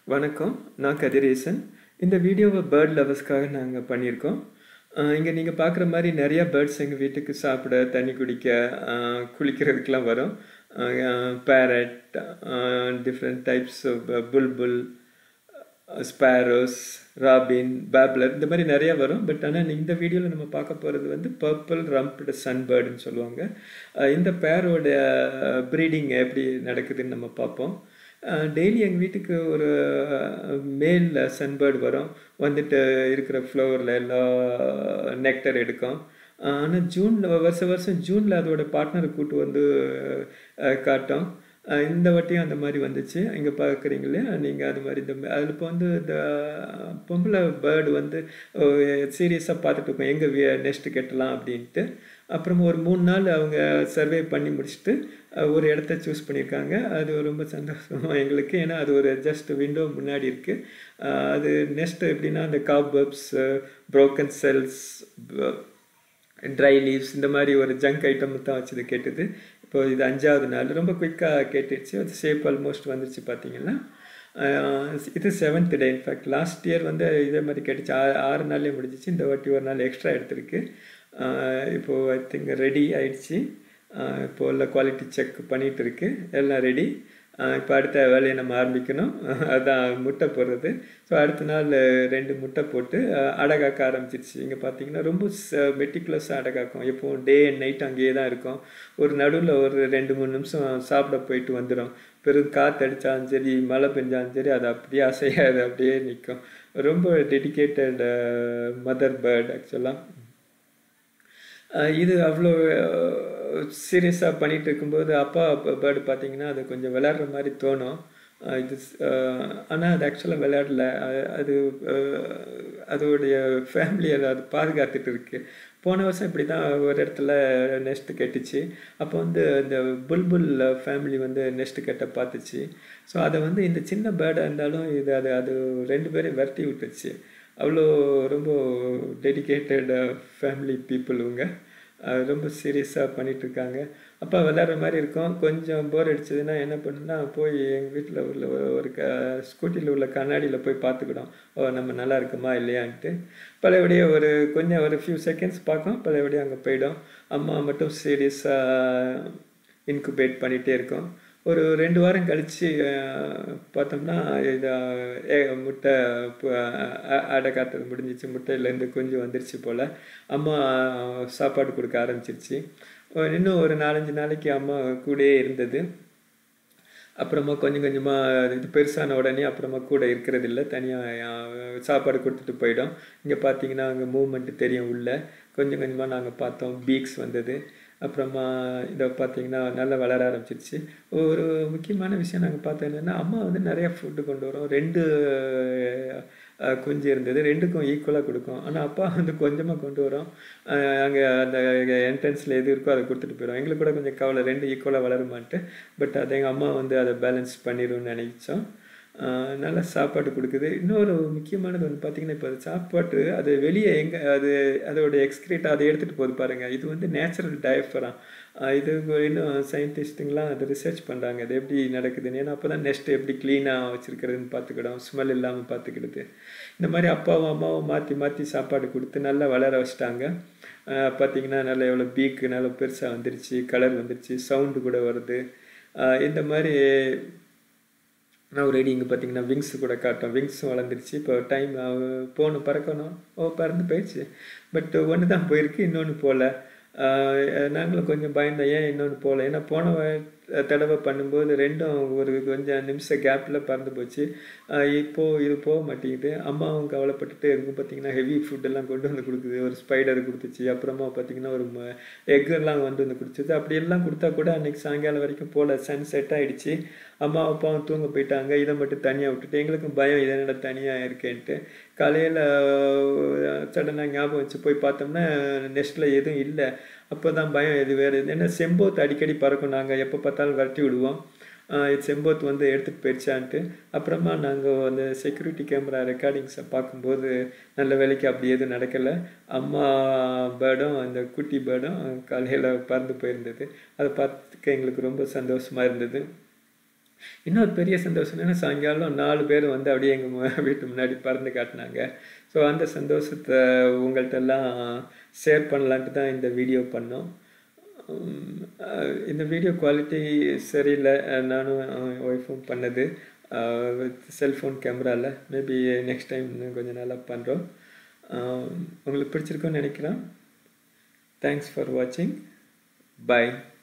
வணக்கம் நான் கதிரேசன் இந்த வீடியோவை பேர்ட் லவர்ஸ்க்காக நாங்கள் பண்ணியிருக்கோம் இங்கே நீங்கள் பார்க்குற மாதிரி நிறையா பேர்ட்ஸ் எங்கள் வீட்டுக்கு சாப்பிட தண்ணி குடிக்க ஆஹ் குளிக்கிறதுக்கெலாம் வரும் parrot different types bulbul sparrows robin babbler இந்த மாதிரி நிறையா வரும் பட் ஆனால் இந்த வீடியோவில் நம்ம பார்க்க போகிறது வந்து பர்பிள் ரம்ப்டு சன்பேர்டுன்னு சொல்லுவாங்க அஹ் இந்த பேரோட ப்ரீடிங் எப்படி நடக்குதுன்னு நம்ம பார்ப்போம் டெய்லி எங்கள் வீட்டுக்கு ஒரு மேல் சன்பேர்டு வரும் வந்துட்டு இருக்கிற ஃப்ளவரில் எல்லாம் நெக்டர் எடுக்கும் ஆனால் ஜூனில் வருஷம் வருஷம் ஜூனில் அதோட பார்ட்னரை கூட்டு வந்து அஹ் காட்டும் அஹ் இந்த வாட்டியும் அந்த மாதிரி வந்துச்சு இங்கே பார்க்குறீங்களே நீங்கள் அது மாதிரி இந்த அதில் இப்போ வந்து இந்த பொம்பளை பேர்டு வந்து சீரியஸாக பார்த்துட்டு இருக்கோம் எங்கே நெக்ஸ்ட்டு கட்டலாம் அப்படின்ட்டு அப்புறம் ஒரு மூணு நாள் அவங்க சர்வே பண்ணி முடிச்சுட்டு அஹ் ஒரு இடத்த சூஸ் பண்ணியிருக்காங்க அது ரொம்ப சந்தோஷமாக எங்களுக்கு ஏன்னா அது ஒரு ஜஸ்ட் விண்டோ முன்னாடி இருக்குது அது நெக்ஸ்ட் எப்படின்னா அந்த காபப்ஸ் ப்ரோக்கன் செல்ஸ் ட்ரை லீவ்ஸ் இந்த மாதிரி ஒரு ஜங்க் ஐட்டம் தான் வச்சது கேட்டது இப்போ இது அஞ்சாவது நாள் ரொம்ப குயிக்காக கேட்டுடுச்சு அது ஷேப் ஆல்மோஸ்ட் வந்துருச்சு பார்த்தீங்கன்னா இது seventh day in fact last year வந்து இதே மாதிரி கேட்டுச்சு ஆ ஆறு நாள்லேயே முடிஞ்சிச்சு இந்த வாட்டி ஒரு நாள் எக்ஸ்ட்ரா எடுத்திருக்கு இப்போது ஐ திங்க் ரெடி ஆயிடுச்சு இப்போ உள்ள குவாலிட்டி செக் பண்ணிகிட்டு இருக்கு எல்லாம் ரெடி இப்போ அடுத்த வேலையை நம்ம ஆரம்பிக்கணும் அதான் முட்டை போடுறது ஸோ அடுத்த நாள் ரெண்டு முட்டை போட்டு அடகாக்க ஆரம்பிச்சிருச்சு இங்கே பார்த்தீங்கன்னா ரொம்ப மெட்டிகுலஸாக அடகாக்கும் எப்போவும் டே அண்ட் நைட் அங்கேயே தான் இருக்கும் ஒரு நடுவில் ஒரு ரெண்டு மூணு நிமிஷம் சாப்பிட போயிட்டு வந்துடும் பெரும் காற்று அடித்தாலும் சரி மழை பெஞ்சாலும் சரி அது அப்படியே அசையாது அப்படியே நிற்கும் ரொம்ப டெடிக்கேட்டட் மதர் பேர்ட் ஆக்சுவலாக இது அவ்வளோ சீரியஸாக பண்ணிகிட்டு இருக்கும்போது அப்பா பேர்டு பார்த்தீங்கன்னா அது கொஞ்சம் விளையாடுற மாதிரி தோணும் இது ஆனால் அது ஆக்சுவலாக விளையாடல அது அதோடைய ஃபேமிலி அதை அது பாதுகாத்துட்டு இருக்கு போன வருஷம் இப்படி தான் ஒரு இடத்துல நெஸ்ட் கட்டுச்சு அப்போ வந்து இந்த புல்புல் ஃபேமிலி வந்து நெஸ்ட் கட்ட பார்த்துச்சு ஸோ அதை வந்து இந்த சின்ன பேர்டாக இருந்தாலும் இது அது அது ரெண்டு பேரையும் விரட்டி விட்டுச்சு அவ்வளோ ரொம்ப டெடிக்கேட்டட் ஃபேமிலி பீப்புள் இவங்க ரொம்ப சீரியஸாக பண்ணிகிட்ருக்காங்க அப்பா விளையாடுற மாதிரி இருக்கும் கொஞ்சம் போர் அடிச்சதுன்னா என்ன பண்ணுன்னா போய் எங்கள் வீட்டில் உள்ள ஒரு க ஸ்கூட்டியில் உள்ள கண்ணாடியில் போய் பார்த்துக்கிடும் ஓ நம்ம நல்லா இருக்குமா இல்லையான்ட்டு பழையபடியே ஒரு கொஞ்சம் ஒரு ஃபியூ செகண்ட்ஸ் பார்க்கும் பழையபடியே அங்கே போயிடும் அம்மா மட்டும் சீரியஸாக இன்குபேட் பண்ணிகிட்டே இருக்கோம் ஒரு ரெண்டு வாரம் கழித்து பார்த்தோம்னா இது முட்டை அடை காத்தது முடிஞ்சிச்சு முட்டையிலேருந்து கொஞ்சம் வந்துருச்சு போல் அம்மா சாப்பாடு கொடுக்க ஆரம்பிச்சிருச்சு இன்னும் ஒரு நாலஞ்சு நாளைக்கு அம்மா கூடயே இருந்தது அப்புறமா கொஞ்சம் கொஞ்சமாக இது பெருசான உடனே அப்புறமா கூட இருக்கிறது இல்லை தனியாக சாப்பாடு கொடுத்துட்டு போயிடும் இங்கே பார்த்தீங்கன்னா அங்கே மூமெண்ட்டு தெரியும் உள்ள கொஞ்சம் கொஞ்சமாக நாங்கள் பார்த்தோம் பீக்ஸ் வந்தது அப்புறமா இதை பார்த்தீங்கன்னா நல்லா வளர ஆரம்பிச்சிருச்சு ஒரு முக்கியமான விஷயம் நாங்கள் பார்த்தோம் என்னென்னா அம்மா வந்து நிறையா ஃபுட்டு கொண்டு வரும் ரெண்டு குஞ்சு இருந்தது ரெண்டுக்கும் ஈக்குவலாக கொடுக்கும் ஆனால் அப்பா வந்து கொஞ்சமாக கொண்டு வரோம் அங்கே அந்த என்ட்ரன்ஸில் எது இருக்கோ அதை கொடுத்துட்டு போயிடும் எங்களுக்கு கூட கொஞ்சம் கவலை ரெண்டு ஈக்குவலாக வளருமான்ட்டு பட் அதை எங்கள் அம்மா வந்து அதை பேலன்ஸ் பண்ணிடும்னு நினைச்சோம் நல்ல சாப்பாடு கொடுக்குது இன்னொரு முக்கியமானது வந்து பார்த்திங்கன்னா இப்போ அது சாப்பாட்டு அது வெளியே எங்கே அது அதோட எக்ஸ்கிரேட் அதை எடுத்துகிட்டு போகுது பாருங்கள் இது வந்து நேச்சுரல் டயஃபராம் இது இன்னும் சயின்டிஸ்ட்டுங்களாம் அதை ரிசர்ச் பண்ணுறாங்க அது எப்படி நடக்குதுன்னு ஏன்னா அப்போ தான் நெக்ஸ்ட் எப்படி க்ளீனாக வச்சுருக்கிறதுன்னு பார்த்துக்கிடும் ஸ்மெல் இல்லாமல் பார்த்துக்கிடுது இந்த மாதிரி அப்பாவும் அம்மாவும் மாற்றி மாற்றி சாப்பாடு கொடுத்து நல்லா வளர வச்சிட்டாங்க பார்த்திங்கன்னா நல்லா எவ்வளோ பீக்கு நல்லா பெருசாக வந்துருச்சு கலர் வந்துருச்சு சவுண்டு கூட வருது இந்த மாதிரி நான் ரெடி இங்கே பார்த்தீங்கன்னா விங்ஸ் கூட காட்டும் விங்ஸும் வளர்ந்துருச்சு இப்போ டைம் போகணும் பறக்கணும் ஓ பறந்து போயிடுச்சு பட் ஒன்று தான் போயிருக்கு இன்னொன்று போகல நாங்களும் கொஞ்சம் பயந்தோம் ஏன் இன்னொன்று போகல ஏன்னா போன தடவை பண்ணும்போது ரெண்டும் ஒரு கொஞ்சம் நிமிஷம் கேப்பில் பறந்து போச்சு இப்போது இது போக மாட்டேங்குது அம்மாவும் கவலைப்பட்டுட்டு இருக்கும் பார்த்தீங்கன்னா ஹெவி ஃபுட்டெல்லாம் கொண்டு வந்து கொடுக்குது ஒரு ஸ்பைடர் கொடுத்துச்சு அப்புறமா பார்த்தீங்கன்னா ஒரு எக்கெல்லாம் வந்து வந்து கொடுத்துது அப்படியெல்லாம் கொடுத்தா கூட அன்றைக்கி சாயங்காலம் வரைக்கும் போகல சன் செட் ஆகிடுச்சு அம்மா அப்பாவும் தூங்க போயிட்டாங்க இதை மட்டும் தனியாக விட்டுட்டு எங்களுக்கும் பயம் இதை என்னடா தனியாக இருக்கேன்ட்டு காலையில் சடனாக ஞாபகம் வச்சு போய் பார்த்தோம்னா நெஸ்ட்டில் எதுவும் இல்லை அப்போ தான் பயம் இது வேறு ஏன்னா செம்போத்து அடிக்கடி பறக்கும் நாங்கள் எப்போ பார்த்தாலும் விரட்டி விடுவோம் செம்போத் வந்து எடுத்துகிட்டு போயிடுச்சான்ட்டு அப்புறமா நாங்கள் அந்த செக்யூரிட்டி கேமரா ரெக்கார்டிங்ஸை பார்க்கும்போது நல்ல வேலைக்கு அப்படி எதுவும் நடக்கலை அம்மா பேர்டும் அந்த குட்டி பேர்டும் காலையில் பறந்து போயிருந்தது அதை பார்த்துக்க எங்களுக்கு ரொம்ப சந்தோஷமாக இருந்தது இன்னொரு பெரிய சந்தோஷம் என்னன்னா சாயங்காலம் நாலு பேர் வந்து அப்படியே எங்கள் வீட்டு முன்னாடி பறந்து காட்டினாங்க ஸோ அந்த சந்தோஷத்தை உங்கள்கிட்ட எல்லாம் ஷேர் பண்ணலான்ட்டு தான் இந்த வீடியோ பண்ணோம் உம், அஹ் இந்த வீடியோ குவாலிட்டி சரியில்லை அஹ் நானும் ஒய்ஃபும் பண்ணது வித் செல்ஃபோன் கேமராவில் மேபி நெக்ஸ்ட் டைம் இன்னும் கொஞ்சம் நல்லா பண்ணுறோம் உங்களுக்கு பிடிச்சிருக்குன்னு நினைக்கிறேன் தேங்க்ஸ் ஃபார் வாட்சிங் பை